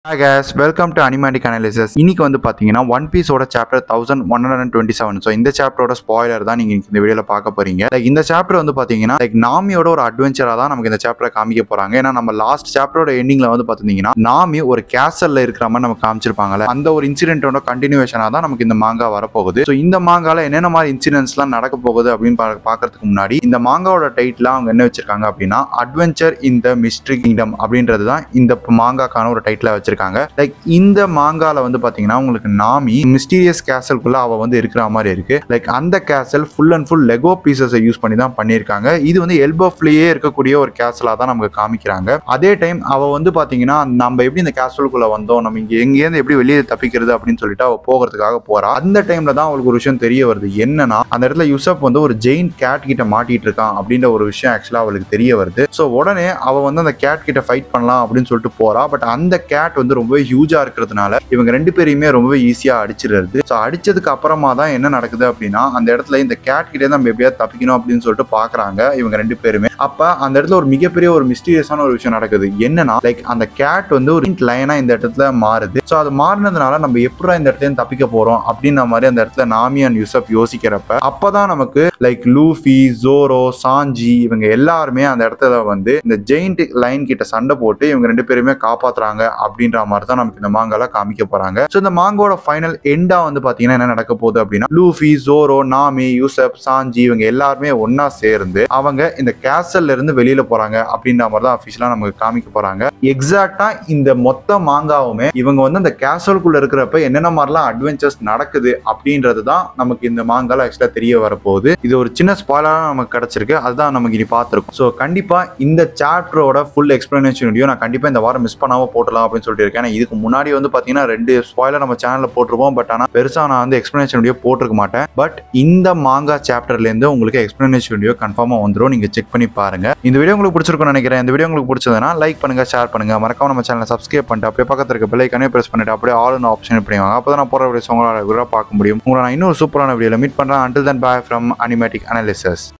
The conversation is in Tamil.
Hi guys, welcome to Animatic Analysis. இன்னைக்கு வந்து பார்த்தீங்கன்னா ஒன் பீஸோட chapter thousand one hundred twenty seven so இந்த சாப்டரோட ஸ்பாய்லர் தான் நீங்கள் இந்த வீடியோவில் பார்க்க போறீங்க லைக் இந்த சாப்டர் வந்து பார்த்தீங்கன்னா லைக் நாமியோட ஒரு அட்வென்ச்சராக தான் நமக்கு இந்த சாப்டரை காமிக்க போறாங்க ஏன்னா நம்ம லாஸ்ட் சாப்டரோட எண்டிங்ல வந்து பார்த்தீங்கன்னா நாமி ஒரு கேசல்ல இருக்கிற மாதிரி நமக்கு காமிச்சிருப்பாங்கல்ல அந்த ஒரு இன்சிடென்ட்டோட கண்டினியூஷனாக தான் நமக்கு இந்த மாங்கா வரப்போகுது ஸோ இந்த மாங்கால என்னென்ன மாதிரி இன்சிடென்ட்ஸ்லாம் நடக்க போகுது அப்படின்னு பா- பார்க்கறதுக்கு முன்னாடி இந்த மாங்காவோட டைட்டில் அவங்க என்ன வச்சிருக்காங்க அப்படின்னா adventure in the mystery kingdom அப்படின்றது தான் இந்த மாங்காக்கான ஒரு டைட்டில் வச்சிருக்காங்க லைக் இந்த மாங்கால வந்து பாத்தீங்கன்னா உங்களுக்கு நாமி மிஸ்டீரியஸ் கேசல்குள்ள அவ வந்து இருக்கிற மாதிரி இருக்கு லைக் அந்த castle full and full Lego பீசஸை யூஸ் பண்ணி தான் பண்ணியிருக்காங்க இது வந்து எல்போஃப்லயே இருக்கக்கூடிய ஒரு கேசலா தான் நமக்கு காமிக்கிறாங்க அதே டைம் அவ வந்து பாத்தீங்கன்னா நம்ம எப்படி இந்த கேசலுக்குள்ள வந்தோம் நம்ம இங்க எங்கேருந்து எப்படி வெளியே தப்பிக்கிறது அப்படின்னு சொல்லிட்டு அவ போகிறதுக்காக போறா அந்த டைம்ல தான் அவளுக்கு ஒரு விஷயம் தெரிய வருது என்னன்னா அந்த இடத்துல யூசப் வந்து ஒரு ஜெயின் கேட் கிட்ட மாட்டிட்டு இருக்கான் அப்படின்ற ஒரு விஷயம் ஆக்சுவலா அவளுக்கு தெரிய வருது ஸோ உடனே அவ வந்து அந்த கேட் கிட்ட ஃபைட் பண்ணலாம் அப்படின்னு சொல்லிட்டு போறா பட் அந்த கேட் வந்து ரொம்பவே ஹியூஜா இருக்கிறதுனால இவங்க ரெண்டு பேரையுமே ரொம்பவே ஈஸியா அடிச்சிடுறது ஸோ அடிச்சதுக்கு அப்புறமா தான் என்ன நடக்குது அப்படின்னா அந்த இடத்துல இந்த கேட் கிட்டே நம்ம எப்படியாவது தப்பிக்கணும் அப்படின்னு சொல்லிட்டு பாக்குறாங்க இவங்க ரெண்டு பேருமே அப்ப அந்த இடத்துல ஒரு மிகப்பெரிய ஒரு மிஸ்டீரியஸான ஒரு விஷயம் நடக்குது என்னன்னா லைக் அந்த கேட் வந்து ஒரு லைனா இந்த இடத்துல மாறுது ஸோ அது மாறினதுனால நம்ம எப்படா இந்த இடத்துல இருந்து தப்பிக்க போறோம் அப்படின்ற மாதிரி அந்த இடத்துல நாமி அண்ட் யூசப் யோசிக்கிறப்ப அப்பதான் நமக்கு லைக் லூஃபி ஜோரோ சாஞ்சி இவங்க எல்லாருமே அந்த இடத்துல வந்து இந்த ஜெயிண்ட் லைன் கிட்ட சண்டை போட்டு இவங்க ரெண்டு பேருமே காப்பாத்துறாங்க அப்படின்ற மாதிரி தான் நமக்கு இந்த மாங்கால காமிக்க போறாங்க ஸோ இந்த மாங்கோட ஃபைனல் எண்டா வந்து பாத்தீங்கன்னா என்ன நடக்க போகுது அப்படின்னா லூஃபி ஜோரோ நாமி யூசப் சாஞ்சி இவங்க எல்லாருமே ஒண்ணா சேர்ந்து அவங்க இந்த கேசல்ல இருந்து வெளியில போறாங்க அப்படின்ற மாதிரி தான் அஃபிஷியலா நமக்கு காமிக்க போறாங்க எக்ஸாக்டா இந்த மொத்த மாங்காவுமே இவங்க வந்து அந்த கேசலுக்குள்ள இருக்கிறப்ப என்னென்ன மாதிரிலாம் அட்வென்ச்சர்ஸ் நடக்குது அப்படின்றது தான் நமக்கு இந்த மாங்கால ஆக்சுவலா தெரிய வரப்போகுது இது ஒரு சின்ன ஸ்பாயிலரா நமக்கு கிடைச்சிருக்கு அதுதான் நமக்கு இனி பார்த்துருக்கோம் ஸோ கண்டிப்பா இந்த சாப்டரோட ஃபுல் எக்ஸ்பிளனேஷன் வீடியோ நான் கண்டிப்பா இந்த வாரம் மிஸ் பண்ணாம போட்டலாம் அப்படின்னு சொல்லிட்டு இருக்கேன் ஏன்னா இதுக்கு முன்னாடி வந்து பாத்தீங்கன்னா ரெண்டு ஸ்பாயிலர் நம்ம சேனல்ல போட்டிருப்போம் பட் ஆனா பெருசா நான் வந்து எக்ஸ்பிளனேஷன் வீடியோ போட்டிருக்க மாட்டேன் பட் இந்த மாங்கா சாப்டர்ல இருந்து உங்களுக்கு எக்ஸ்பிளனேஷன் வீடியோ கன்ஃபார்மா வந்துடும் நீங்க செக் பண்ணி பாருங்க இந்த வீடியோ உங்களுக்கு பிடிச்சிருக்கும்னு நினைக்கிறேன் இந்த வீடியோ உங்களுக்கு பிடிச்சதுன்னா லைக் பண்ணுங்க ஷேர் பண்ணுங்க மறக்காம நம்ம சேனலை சப்ஸ்கிரைப் பண்ணிட்டு அப்படியே பக்கத்துல இருக்க பெல் ஐக்கானே பிரஸ் பண்ணிட்டு அப்படியே ஆல் ஆப்ஷன் பண்ணிவாங்க அப்பதான் நான் போற வீடியோஸ் உங்களால ரெகுலரா பார்க்க முடியும் உங்களை நான் இன்னொரு சூப்பரான வீடியோல மீட் பண்றேன் until then bye from animatic analysis